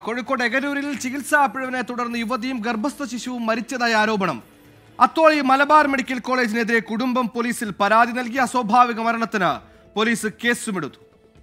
കോഴിക്കോട് എഗരൂരിൽ ചികിത്സാ പിഴവിനെ തുടർന്ന് യുവതിയും ഗർഭസ്ഥ ശിശുവും മരിച്ചതായ ആരോപണം അത്തോളി മലബാർ മെഡിക്കൽ കോളേജിനെതിരെ കുടുംബം പോലീസിൽ പരാതി നൽകി അസ്വാഭാവിക മരണത്തിന് പോലീസ് കേസുമെടുത്തു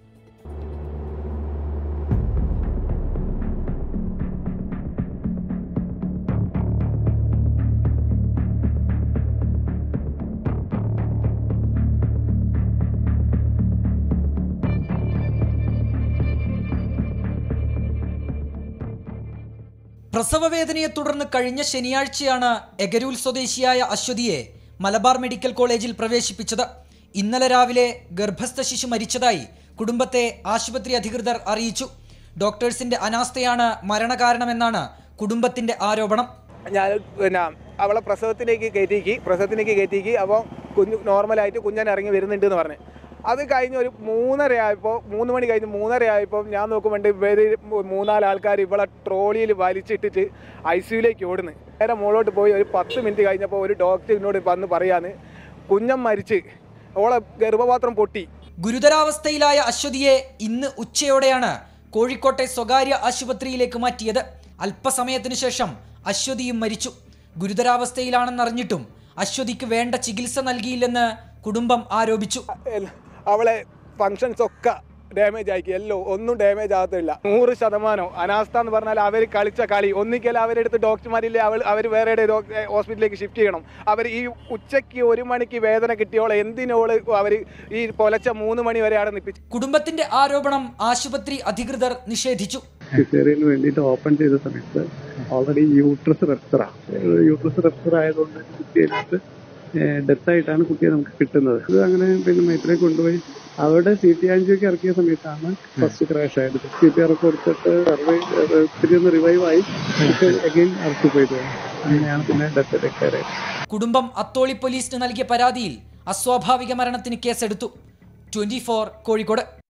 പ്രസവവേദനയെ തുടർന്ന് കഴിഞ്ഞ ശനിയാഴ്ചയാണ് എഗരൂൽ സ്വദേശിയായ അശ്വതിയെ മലബാർ മെഡിക്കൽ കോളേജിൽ പ്രവേശിപ്പിച്ചത് ഇന്നലെ രാവിലെ ഗർഭസ്ഥ ശിശു മരിച്ചതായി കുടുംബത്തെ ആശുപത്രി അധികൃതർ അറിയിച്ചു ഡോക്ടേഴ്സിന്റെ അനാസ്ഥയാണ് മരണകാരണമെന്നാണ് കുടുംബത്തിന്റെ ആരോപണം ഞാൻ പിന്നെ അവളെ പ്രസവത്തിലേക്ക് കയറ്റിക്ക് പ്രസവത്തിലേക്ക് കയറ്റിക്ക് അപ്പോൾ കുഞ്ഞു നോർമലായിട്ട് കുഞ്ഞൻ ഇറങ്ങി വരുന്നുണ്ട് എന്ന് പറഞ്ഞു അത് കഴിഞ്ഞ് ഒരു മൂന്നര ആയപ്പോൾ മൂന്ന് മണി കഴിഞ്ഞ് മൂന്നര ആയപ്പോൾ ഞാൻ നോക്കുമ്പോൾ ഇവര് മൂന്നാല് ആൾക്കാർ ഇവളെ ട്രോളിയിൽ വലിച്ചിട്ടിട്ട് ഐ സിയുലേക്ക് ഓടുന്നു നേരെ മുകളോട്ട് പോയി ഒരു പത്ത് മിനിറ്റ് കഴിഞ്ഞപ്പോൾ ഒരു ഡോക്ടർ എന്നോട് വന്ന് പറയാന്ന് കുഞ്ഞൻ മരിച്ച് ഓളെ ഗർഭപാത്രം പൊട്ടി ഗുരുതരാവസ്ഥയിലായ അശ്വതിയെ ഇന്ന് ഉച്ചയോടെയാണ് കോഴിക്കോട്ടെ സ്വകാര്യ ആശുപത്രിയിലേക്ക് മാറ്റിയത് അല്പസമയത്തിനു ശേഷം അശ്വതിയും മരിച്ചു ഗുരുതരാവസ്ഥയിലാണെന്നറിഞ്ഞിട്ടും അശ്വതിക്ക് വേണ്ട ചികിത്സ നൽകിയില്ലെന്ന് കുടുംബം ആരോപിച്ചു എൽ- അവളെ ഫങ്ഷൻസ് ഒക്കെ ഡാമേജ് ആക്കി എല്ലോ ഒന്നും ഡാമേജ് ആകത്തില്ല നൂറ് ശതമാനം അനാസ്ഥ എന്ന് പറഞ്ഞാൽ അവർ കളിച്ച കളി ഒന്നിക്കൽ അവരെടുത്ത് ഡോക്ടർമാരില്ലേ അവൾ അവർ വേറെ ഹോസ്പിറ്റലിലേക്ക് ഷിഫ്റ്റ് ചെയ്യണം അവർ ഈ ഉച്ചയ്ക്ക് ഒരു മണിക്ക് വേദന കിട്ടിയോളെ എന്തിനോള് അവർ ഈ പൊലച്ച മൂന്ന് മണി വരെ അവിടെ നിപ്പിച്ചു കുടുംബത്തിന്റെ ആരോപണം ആശുപത്രി അധികൃതർ നിഷേധിച്ചു സിസേറിയന് വേണ്ടിയിട്ട് ഓപ്പൺ ചെയ്ത സമയത്ത് ഓൾറെഡി യൂട്രസ് റെപ്ചറാണ് യൂട്രസ് റെപ്ചർ ആയതുകൊണ്ട് കുട്ടിയിനകത്ത് ഡെത്ത് ആയിട്ടാണ് കുട്ടിയെ നമുക്ക് കിട്ടുന്നത് ഇത് അങ്ങനെ പിന്നെ മൈത്രിയെ കൊണ്ടുപോയി അവിടെ സി ടി ആൻജിയൊക്കെ ഇറക്കിയ സമയത്താണ് ഫസ്റ്റ് ക്രാഷ് ആയത് സി പി ആർ കൊടുത്തിട്ട് സർവൈവ് ഒത്തിരി ഒന്ന് റിവൈവ് ആയി അഗൈൻ അറസ്റ്റ് പോയത് അങ്ങനെയാണ് പിന്നെ ഡെത്ത് ഡിക്ലെയർ ആയത് കുടുംബം അത്തോളി പോലീസിന് നൽകിയ പരാതിയിൽ അസ്വാഭാവിക മരണത്തിന് കേസെടുത്തു ട്വന്റി കോഴിക്കോട്